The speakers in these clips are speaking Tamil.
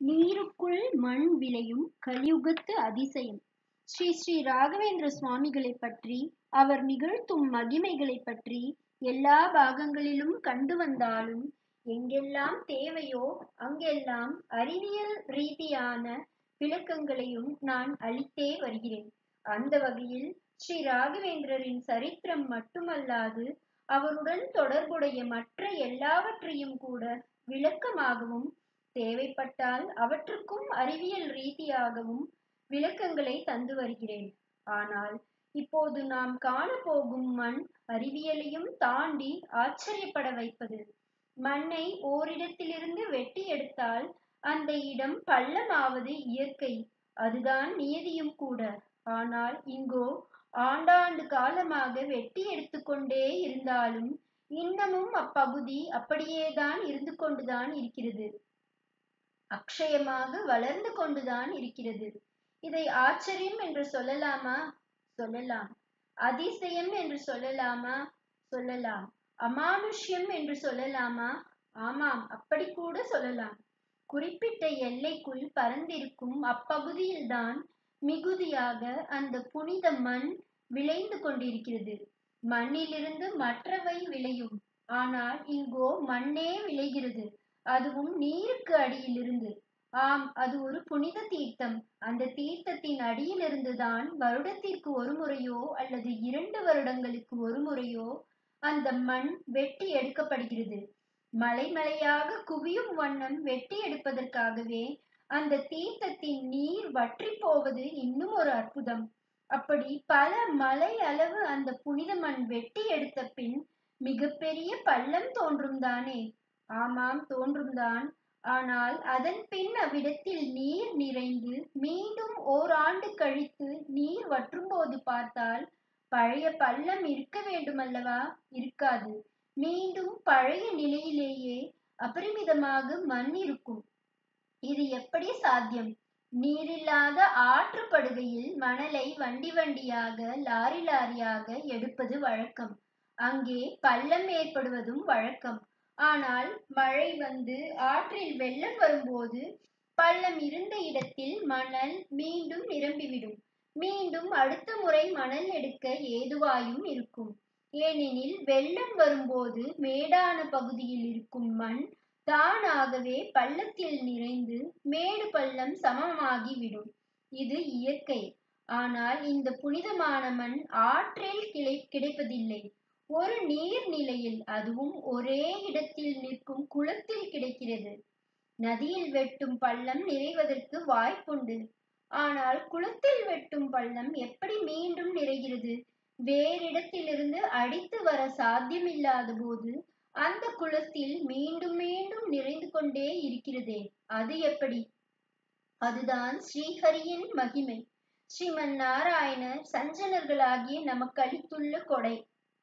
நீருக்குள் மண் விளையும் கலியுகத்து அதிசயம் ஸ்ரீ ஸ்ரீ ராகவேந்திர சுவாமிகளைப் பற்றி அவர் நிகழ்த்தும் மகிமைகளைப் பற்றி எல்லா பாகங்களிலும் கண்டு வந்தாலும் எங்கெல்லாம் தேவையோ அங்கெல்லாம் அறிவியல் ரீதியான விளக்கங்களையும் நான் அளித்தே வருகிறேன் அந்த வகையில் ஸ்ரீ ராகவேந்திரரின் சரித்திரம் மட்டுமல்லாது அவருடன் தொடர்புடைய மற்ற எல்லாவற்றையும் கூட விளக்கமாகவும் தேவைப்பட்டால் அவற்றுக்கும் அறிவியல் ரீதியாகவும் விளக்கங்களை தந்து வருகிறேன் ஆனால் இப்போது நாம் காணப்போகும் மண் அறிவியலையும் தாண்டி ஆச்சரியப்பட வைப்பது மண்ணை ஓரிடத்திலிருந்து வெட்டி எடுத்தால் அந்த இடம் பள்ளமாவது இயற்கை அதுதான் நியதியும் கூட ஆனால் இங்கோ ஆண்டாண்டு காலமாக வெட்டி எடுத்துக்கொண்டே இருந்தாலும் இன்னமும் அப்பகுதி அப்படியேதான் இருந்து கொண்டுதான் இருக்கிறது அக்ஷயமாக வளர்ந்து கொண்டுதான் இருக்கிறது இதை ஆச்சரியம் என்று சொல்லலாமா சொல்லலாம் அதிசயம் என்று சொல்லலாமா சொல்லலாம் அமானுஷ்யம் என்று சொல்லலாமா ஆமாம் அப்படி கூட சொல்லலாம் குறிப்பிட்ட எல்லைக்குள் பறந்திருக்கும் அப்பகுதியில்தான் மிகுதியாக அந்த புனித மண் விளைந்து கொண்டிருக்கிறது மண்ணிலிருந்து மற்றவை விளையும் ஆனால் இங்கோ மண்ணே விளைகிறது அதுவும் நீருக்கு அடியிலிருந்து ஆம் அது ஒரு புனித தீர்த்தம் அந்த தீர்த்தத்தின் அடியிலிருந்துதான் வருடத்திற்கு ஒரு முறையோ அல்லது இரண்டு வருடங்களுக்கு ஒரு முறையோ அந்த மண் வெட்டி எடுக்கப்படுகிறது மலை மலையாக குவியும் வண்ணம் வெட்டி எடுப்பதற்காகவே அந்த தீர்த்தத்தின் நீர் வற்றி போவது இன்னும் ஒரு அற்புதம் அப்படி பல மலை அளவு அந்த புனித மண் வெட்டி எடுத்த பின் மிகப்பெரிய பள்ளம் தோன்றும் தானே ஆமாம் தோன்றும்தான் ஆனால் அதன் பின் அவ்விடத்தில் நீர் நிறைந்து மீண்டும் ஓராண்டு கழித்து நீர் வற்றும்போது பார்த்தால் பழைய பள்ளம் இருக்க வேண்டுமல்லவா இருக்காது மீண்டும் பழைய நிலையிலேயே அபரிமிதமாக மண் இருக்கும் இது எப்படி சாத்தியம் நீரில்லாத ஆற்றுப்படுகையில் மணலை வண்டி வண்டியாக லாரி லாரியாக எடுப்பது வழக்கம் அங்கே பள்ளம் ஏற்படுவதும் வழக்கம் ஆனால் மழை வந்து ஆற்றில் வெள்ளம் வரும்போது பள்ளம் இருந்த இடத்தில் மணல் மீண்டும் நிரம்பிவிடும் மீண்டும் அடுத்த முறை மணல் எடுக்க ஏதுவாயும் இருக்கும் ஏனெனில் வெள்ளம் வரும்போது மேடான பகுதியில் இருக்கும் மண் தானாகவே பள்ளத்தில் நிறைந்து மேடு பள்ளம் சமமாகிவிடும் இது இயற்கை ஆனால் இந்த புனிதமான மண் ஆற்றில் கிளை கிடைப்பதில்லை ஒரு நீர்நிலையில் அதுவும் ஒரே இடத்தில் நிற்கும் குளத்தில் கிடைக்கிறது நதியில் வெட்டும் பள்ளம் நிறைவதற்கு வாய்ப்புண்டு ஆனால் குளத்தில் வெட்டும் பள்ளம் எப்படி மீண்டும் நிறைகிறது வேறிடத்திலிருந்து அடித்து வர சாத்தியமில்லாத போது அந்த குளத்தில் மீண்டும் மீண்டும் நிறைந்து கொண்டே இருக்கிறதே அது எப்படி அதுதான் ஸ்ரீஹரியின் மகிமை ஸ்ரீமன் நாராயணர் சஞ்சனர்களாகிய நமக்கு அளித்துள்ள கொடை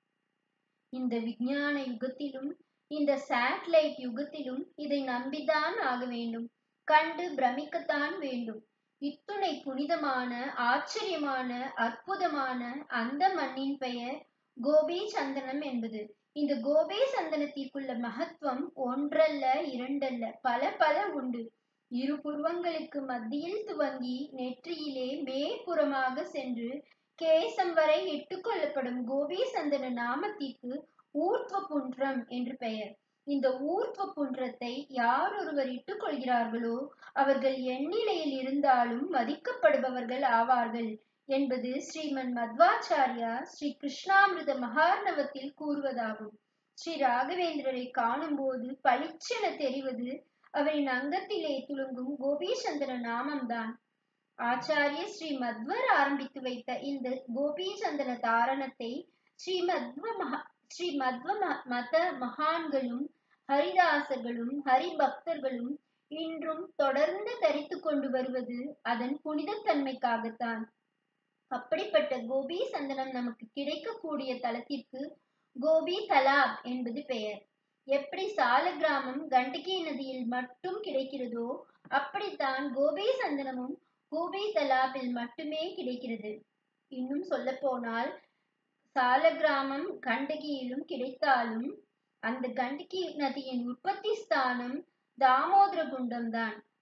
இந்த விஞ்ஞான யுகத்திலும் இந்த சேட்டலைட் யுகத்திலும் இதை நம்பிதான் ஆக வேண்டும் கண்டு பிரமிக்கத்தான் வேண்டும் இத்துணை புனிதமான ஆச்சரியமான அற்புதமான அந்த மண்ணின் பெயர் கோபி சந்தனம் என்பது இந்த கோபி சந்தனத்திற்குள்ள மகத்துவம் ஒன்றல்ல இரண்டல்ல பல பல உண்டு இரு புருவங்களுக்கு மத்தியில் துவங்கி நெற்றியிலே மேற்புறமாக சென்று கேசம் வரை இட்டுக்கொள்ளப்படும் கோபி சந்தன நாமத்திற்கு ஊர்த்வ புன்றம் என்று பெயர் இந்த ஊர்த்வ புன்றத்தை யார் ஒருவர் இட்டுக் கொள்கிறார்களோ அவர்கள் எந்நிலையில் இருந்தாலும் மதிக்கப்படுபவர்கள் ஆவார்கள் என்பது ஸ்ரீமன் மத்வாச்சாரியா ஸ்ரீ கிருஷ்ணாமிருத மகார்ணவத்தில் கூறுவதாகும் ஸ்ரீ ராகவேந்திரரை காணும்போது பளிச்சென தெரிவது அவரின் அங்கத்திலே துளுங்கும் கோபீசந்திர நாமம்தான் ஆச்சாரிய ஸ்ரீ மத்வர் ஆரம்பித்து வைத்த இந்த கோபீசந்திர தாரணத்தை ஸ்ரீ மத்வ மகா ஸ்ரீ மத்வ மத மகான்களும் ஹரிதாசர்களும் ஹரிபக்தர்களும் இன்றும் தொடர்ந்து தரித்து கொண்டு வருவது அதன் புனிதத்தன்மைக்காகத்தான் அப்படிப்பட்ட கோபி சந்தனம் நமக்கு கிடைக்கக்கூடிய தலத்திற்கு கோபி தலாப் என்பது பெயர் எப்படி சால கிராமம் கண்டகி நதியில் மட்டும் கிடைக்கிறதோ அப்படித்தான் கோபி சந்தனமும் கோபி தலாபில் மட்டுமே கிடைக்கிறது இன்னும் சொல்ல போனால் சால கிராமம் கண்டகியிலும் கிடைத்தாலும் அந்த கண்டகி நதியின் உற்பத்தி ஸ்தானம் தாமோதர குண்டம் தான்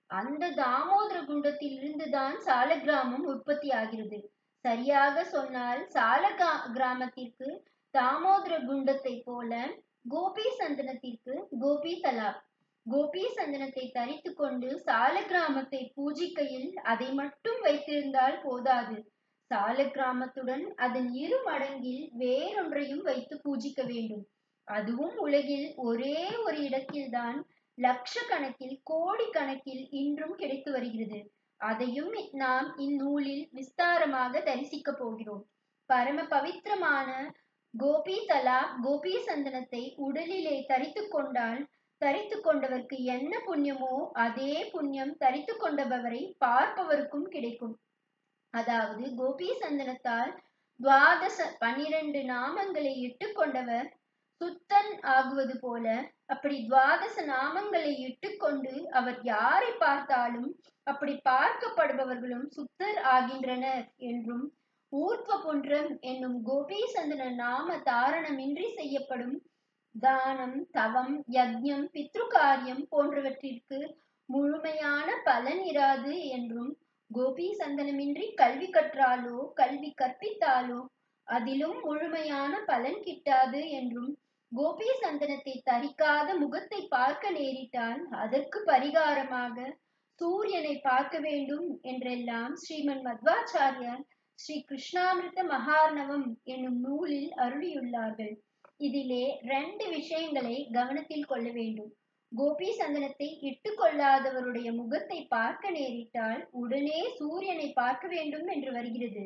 அந்த தாமோதர குண்டத்தில் இருந்துதான் சால கிராமம் உற்பத்தி ஆகிறது சரியாக சொன்னால் சால கிராமத்திற்கு தாமோதர குண்டத்தை போல கோபி சந்தனத்திற்கு கோபி தலாப் கோபி சந்தனத்தை தரித்து கொண்டு சால கிராமத்தை பூஜிக்கையில் அதை மட்டும் வைத்திருந்தால் போதாது சால கிராமத்துடன் அதன் இரு மடங்கில் வேறொன்றையும் வைத்து பூஜிக்க வேண்டும் அதுவும் உலகில் ஒரே ஒரு இடத்தில்தான் லட்சக்கணக்கில் கோடி கணக்கில் இன்றும் கிடைத்து வருகிறது அதையும் நாம் இந்நூலில் விஸ்தாரமாக தரிசிக்க போகிறோம் பரம பவித்திரமான கோபி தலா கோபி சந்தனத்தை உடலிலே தரித்து கொண்டால் தரித்து கொண்டவருக்கு என்ன புண்ணியமோ அதே புண்ணியம் தரித்து கொண்டபவரை பார்ப்பவருக்கும் கிடைக்கும் அதாவது கோபி சந்தனத்தால் துவாதச பன்னிரண்டு நாமங்களை இட்டு கொண்டவர் சுத்தன் ஆகுவது போல அப்படி துவாதச நாமங்களை இட்டுக்கொண்டு அவர் யாரை பார்த்தாலும் அப்படி பார்க்கப்படுபவர்களும் சுத்தர் ஆகின்றனர் என்றும் ஊர்த்வ புன்றம் என்னும் கோபி சந்தன நாம தாரணமின்றி செய்யப்படும் தானம் தவம் யக்ஞம் பித்ருகாரியம் போன்றவற்றிற்கு முழுமையான பலன் இராது என்றும் கோபி சந்தனமின்றி கல்வி கற்றாலோ கல்வி கற்பித்தாலோ அதிலும் முழுமையான பலன் கிட்டாது என்றும் கோபி சந்தனத்தை தரிக்காத முகத்தை பார்க்க நேரிட்டால் அதற்கு பரிகாரமாக சூரியனை பார்க்க வேண்டும் என்றெல்லாம் ஸ்ரீமன் மத்வாச்சாரியார் ஸ்ரீ கிருஷ்ணாமிர்த மகார்ணவம் என்னும் நூலில் அருளியுள்ளார்கள் இதிலே ரெண்டு விஷயங்களை கவனத்தில் கொள்ள வேண்டும் கோபி சந்தனத்தை இட்டு கொள்ளாதவருடைய முகத்தை பார்க்க நேரிட்டால் உடனே சூரியனை பார்க்க வேண்டும் என்று வருகிறது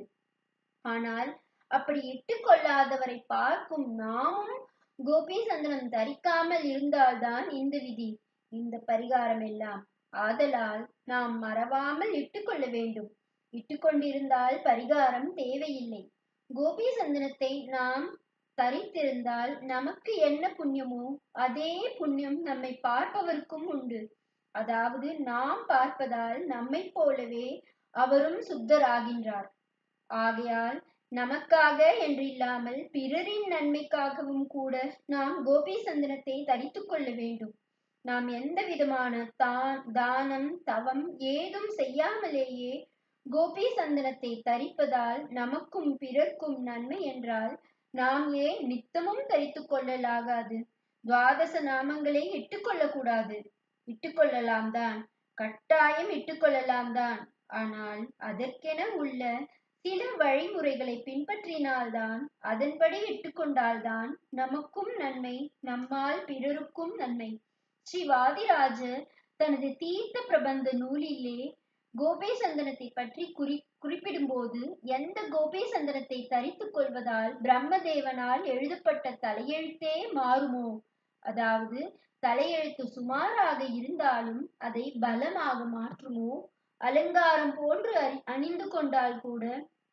ஆனால் அப்படி இட்டு கொள்ளாதவரை பார்க்கும் நாமும் கோபி சந்தனம் தரிக்காமல் இருந்தால்தான் இந்த விதி இந்த பரிகாரம் எல்லாம் ஆதலால் நாம் மறவாமல் இட்டுக்கொள்ள வேண்டும் இட்டுக்கொண்டிருந்தால் பரிகாரம் தேவையில்லை கோபி சந்தனத்தை நாம் தரித்திருந்தால் நமக்கு என்ன புண்ணியமோ அதே புண்ணியம் நம்மை பார்ப்பவருக்கும் உண்டு அதாவது நாம் பார்ப்பதால் நம்மை போலவே அவரும் சுத்தராகின்றார் ஆகையால் நமக்காக என்றில்லாமல் பிறரின் நன்மைக்காகவும் கூட நாம் கோபி சந்தனத்தை தரித்து கொள்ள வேண்டும் நாம் எந்த விதமான தான் தானம் தவம் ஏதும் செய்யாமலேயே கோபி சந்தனத்தை தரிப்பதால் நமக்கும் பிறர்க்கும் நன்மை என்றால் நாம் ஏன் நித்தமும் தரித்து கொள்ளலாகாது துவாதச நாமங்களை இட்டுக்கொள்ளக்கூடாது இட்டுக்கொள்ளலாம் தான் கட்டாயம் இட்டுக்கொள்ளலாம் தான் ஆனால் அதற்கென உள்ள சில வழிமுறைகளை பின்பற்றினால்தான் அதன்படி இட்டுக்கொண்டால்தான் நமக்கும் நன்மை நம்மால் பிறருக்கும் நன்மை ஸ்ரீ வாதிராஜர் தனது தீர்த்த பிரபந்த நூலிலே கோபே சந்தனத்தை பற்றி குறி குறிப்பிடும்போது எந்த கோபே சந்தனத்தை தரித்துக் கொள்வதால் பிரம்மதேவனால் எழுதப்பட்ட தலையெழுத்தே மாறுமோ அதாவது தலையெழுத்து சுமாராக இருந்தாலும் அதை பலமாக மாற்றுமோ அலங்காரம் போன்று அணிந்து கொண்டால் கூட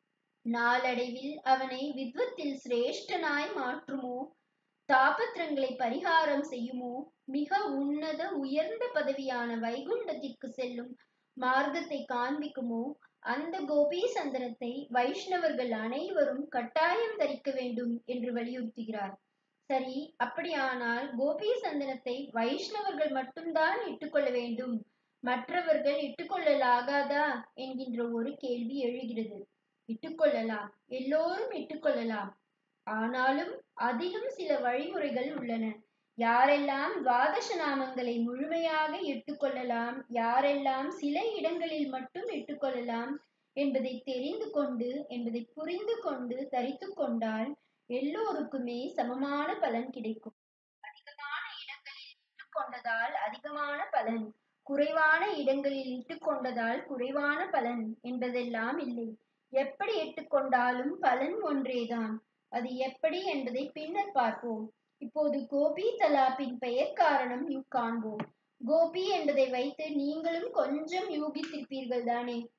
நாளடைவில் அவனை வித்வத்தில் சிரேஷ்டனாய் மாற்றுமோ தாபத்திரங்களை பரிகாரம் செய்யுமோ மிக உன்னத உயர்ந்த பதவியான வைகுண்டத்திற்கு செல்லும் மார்க்கத்தை காண்பிக்குமோ அந்த கோபி சந்தனத்தை வைஷ்ணவர்கள் அனைவரும் கட்டாயம் தரிக்க வேண்டும் என்று வலியுறுத்துகிறார் சரி அப்படியானால் கோபி சந்தனத்தை வைஷ்ணவர்கள் மட்டும்தான் இட்டுக்கொள்ள வேண்டும் மற்றவர்கள் இட்டுக்கொள்ளலாகாதா என்கின்ற ஒரு கேள்வி எழுகிறது இட்டுக்கொள்ளலாம் எல்லோரும் இட்டுக்கொள்ளலாம் ஆனாலும் அதிலும் சில வழிமுறைகள் உள்ளன யாரெல்லாம் துவாதச நாமங்களை முழுமையாக இட்டுக்கொள்ளலாம் யாரெல்லாம் சில இடங்களில் மட்டும் இட்டுக்கொள்ளலாம் என்பதை தெரிந்து கொண்டு என்பதை புரிந்து கொண்டு தரித்து கொண்டால் எல்லோருக்குமே சமமான பலன் கிடைக்கும் அதிகமான இடங்களில் இட்டுக்கொண்டதால் அதிகமான பலன் குறைவான இடங்களில் இட்டுக்கொண்டதால் குறைவான பலன் என்பதெல்லாம் இல்லை எப்படி இட்டுக்கொண்டாலும் பலன் ஒன்றேதான் அது எப்படி என்பதை பின்னர் பார்ப்போம் இப்போது கோபி தலாப்பின் பெயர் காரணம் காண்போம் கோபி என்பதை வைத்து நீங்களும் கொஞ்சம் யூகித்திருப்பீர்கள் தானே